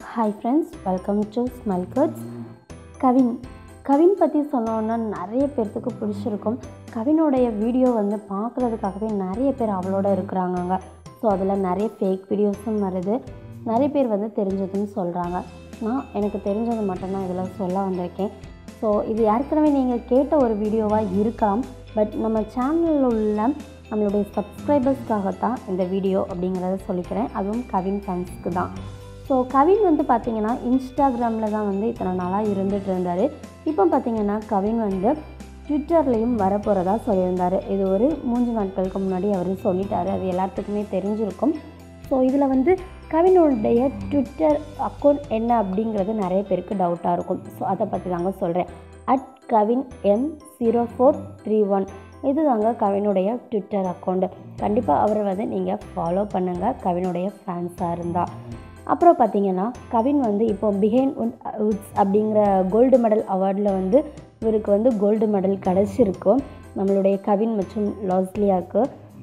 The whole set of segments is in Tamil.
hi friends welcome to smile cuts Kavin Kavin பற்றி சொன்னோன்னா நிறைய பேர்த்துக்கு பிடிச்சிருக்கும் கவினோடைய வீடியோ வந்து பார்க்குறதுக்காகவே நிறைய பேர் அவளோட இருக்கிறாங்கங்க ஸோ அதில் நிறைய ஃபேக் வீடியோஸும் வருது நிறைய பேர் வந்து தெரிஞ்சதுன்னு சொல்கிறாங்க நான் எனக்கு தெரிஞ்சது மட்டும்தான் இதில் சொல்ல வந்திருக்கேன் ஸோ இது ஏற்கனவே நீங்கள் கேட்ட ஒரு வீடியோவாக இருக்கலாம் பட் நம்ம சேனலில் உள்ள நம்மளுடைய சப்ஸ்கிரைபர்ஸ்க்காகத்தான் இந்த வீடியோ அப்படிங்கிறத சொல்லிக்கிறேன் அதுவும் கவின் ஃபேன்ஸ்க்கு தான் ஸோ கவின் வந்து பார்த்திங்கன்னா இன்ஸ்டாகிராமில் தான் வந்து இத்தனை நாளாக இருந்துகிட்டு இருந்தார் இப்போ பார்த்திங்கன்னா கவின் வந்து ட்விட்டர்லேயும் வரப்போகிறதா சொல்லியிருந்தார் இது ஒரு மூன்று நாட்களுக்கு முன்னாடி அவர் சொல்லிட்டாரு அது எல்லாத்துக்குமே தெரிஞ்சிருக்கும் ஸோ இதில் வந்து கவினுடைய ட்விட்டர் அக்கௌண்ட் என்ன அப்படிங்கிறது நிறைய பேருக்கு டவுட்டாக இருக்கும் ஸோ அதை பற்றி தாங்க சொல்கிறேன் at Kavin M zero four three one இது தாங்க கவினுடைய ட்விட்டர் அக்கௌண்ட் கண்டிப்பாக அவரை வந்து நீங்கள் ஃபாலோ பண்ணுங்கள் கவினுடைய ஃபேன்ஸாக இருந்தால் அப்புறம் பார்த்தீங்கன்னா கவின் வந்து இப்போ பிஹைன் உட்ஸ் அப்படிங்கிற கோல்டு மெடல் அவார்டில் வந்து இவருக்கு வந்து கோல்டு மெடல் கிடச்சிருக்கும் நம்மளுடைய கவின் மற்றும் லாஸ்லியாவுக்கு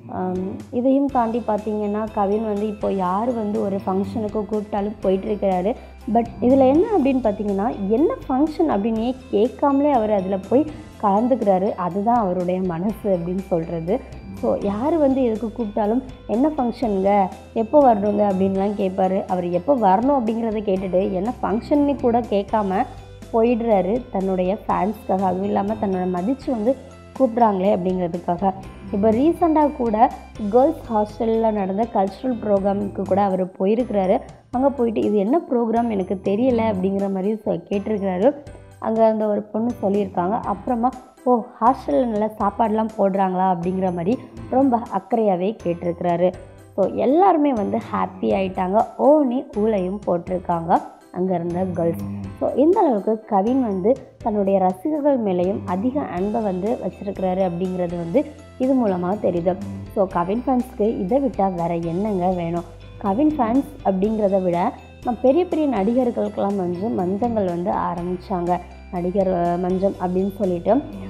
இதையும் தாண்டி பார்த்தீங்கன்னா கவின் வந்து இப்போ யார் வந்து ஒரு ஃபங்க்ஷனுக்கு கூப்பிட்டாலும் போயிட்டுருக்கிறாரு பட் இதில் என்ன அப்படின்னு பார்த்தீங்கன்னா என்ன ஃபங்க்ஷன் அப்படின்னே கேட்காமலே அவர் அதில் போய் கலந்துக்கிறாரு அதுதான் அவருடைய மனசு அப்படின்னு சொல்கிறது ஸோ யார் வந்து எதுக்கு கூப்பிட்டாலும் என்ன ஃபங்க்ஷனுங்க எப்போ வரணுங்க அப்படின்லாம் கேட்பாரு அவர் எப்போ வரணும் அப்படிங்கிறத கேட்டுட்டு என்ன ஃபங்க்ஷன்னு கூட கேட்காம போயிடுறாரு தன்னுடைய ஃபேன்ஸ்க்காக அதுவும் இல்லாமல் தன்னோட மதித்து வந்து கூப்பிட்றாங்களே அப்படிங்கிறதுக்காக இப்போ ரீசெண்டாக கூட கேர்ள்ஸ் ஹாஸ்டலில் நடந்த கல்ச்சுரல் ப்ரோக்ராமுக்கு கூட அவர் போயிருக்கிறாரு அங்கே போயிட்டு இது என்ன ப்ரோக்ராம் எனக்கு தெரியல அப்படிங்கிற மாதிரி சொ கேட்டிருக்கிறாரு அங்கே அந்த ஒரு பொண்ணு சொல்லியிருக்காங்க அப்புறமா ஓ ஹாஸ்டலில் நல்லா சாப்பாடெலாம் போடுறாங்களா அப்படிங்கிற மாதிரி ரொம்ப அக்கறையாகவே கேட்டிருக்கிறாரு ஸோ எல்லாருமே வந்து ஹாப்பி ஆயிட்டாங்க ஓனி ஊழையும் போட்டிருக்காங்க அங்கே இருந்த கேர்ள்ஸ் ஸோ இந்த அளவுக்கு கவின் வந்து தன்னுடைய ரசிகர்கள் மேலேயும் அதிக அன்பை வந்து வச்சுருக்கிறாரு அப்படிங்கிறது வந்து இது மூலமாக தெரியுது ஸோ கவின் ஃபேன்ஸ்க்கு இதை விட்டால் வேறு என்னங்க வேணும் கவின் ஃபேன்ஸ் அப்படிங்கிறத விட நம்ம பெரிய பெரிய நடிகர்களுக்கெல்லாம் வந்து மஞ்சங்கள் வந்து ஆரம்பித்தாங்க நடிகர் மஞ்சம் அப்படின்னு சொல்லிட்டு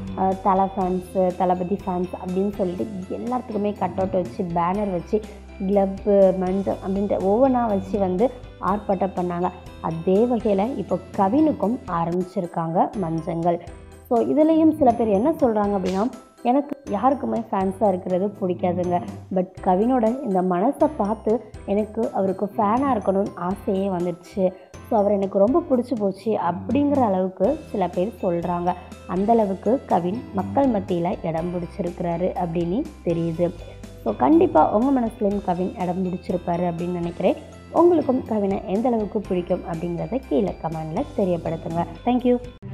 தலை ஃபேன்ஸு தளபதி ஃபேன்ஸ் அப்படின்னு சொல்லிட்டு எல்லாத்துக்குமே கட் அவுட் வச்சு பேனர் வச்சு க்ளப்பு மஞ்சம் அப்படின்ட்டு ஒவ்வொன்றா வச்சு வந்து ஆர்ப்பாட்டம் பண்ணாங்க அதே வகையில் இப்போ கவினுக்கும் ஆரம்பிச்சிருக்காங்க மஞ்சங்கள் ஸோ இதுலேயும் சில பேர் என்ன சொல்கிறாங்க அப்படின்னா எனக்கு யாருக்குமே ஃபேன்ஸாக இருக்கிறது பிடிக்காதுங்க பட் கவினோட இந்த மனசை பார்த்து எனக்கு அவருக்கு ஃபேனாக இருக்கணும்னு ஆசையே வந்துடுச்சு ஸோ அவர் எனக்கு ரொம்ப பிடிச்சி போச்சு அப்படிங்கிற அளவுக்கு சில பேர் சொல்கிறாங்க அந்தளவுக்கு கவின் மக்கள் மத்தியில் இடம் பிடிச்சிருக்கிறாரு அப்படின்னு தெரியுது ஸோ கண்டிப்பாக உங்கள் மனசுலையும் கவின் இடம் பிடிச்சிருப்பாரு அப்படின்னு நினைக்கிறேன் உங்களுக்கும் கவினை எந்த அளவுக்கு பிடிக்கும் அப்படிங்கிறத கீழே கமெண்டில் தெரியப்படுத்துங்க தேங்க்யூ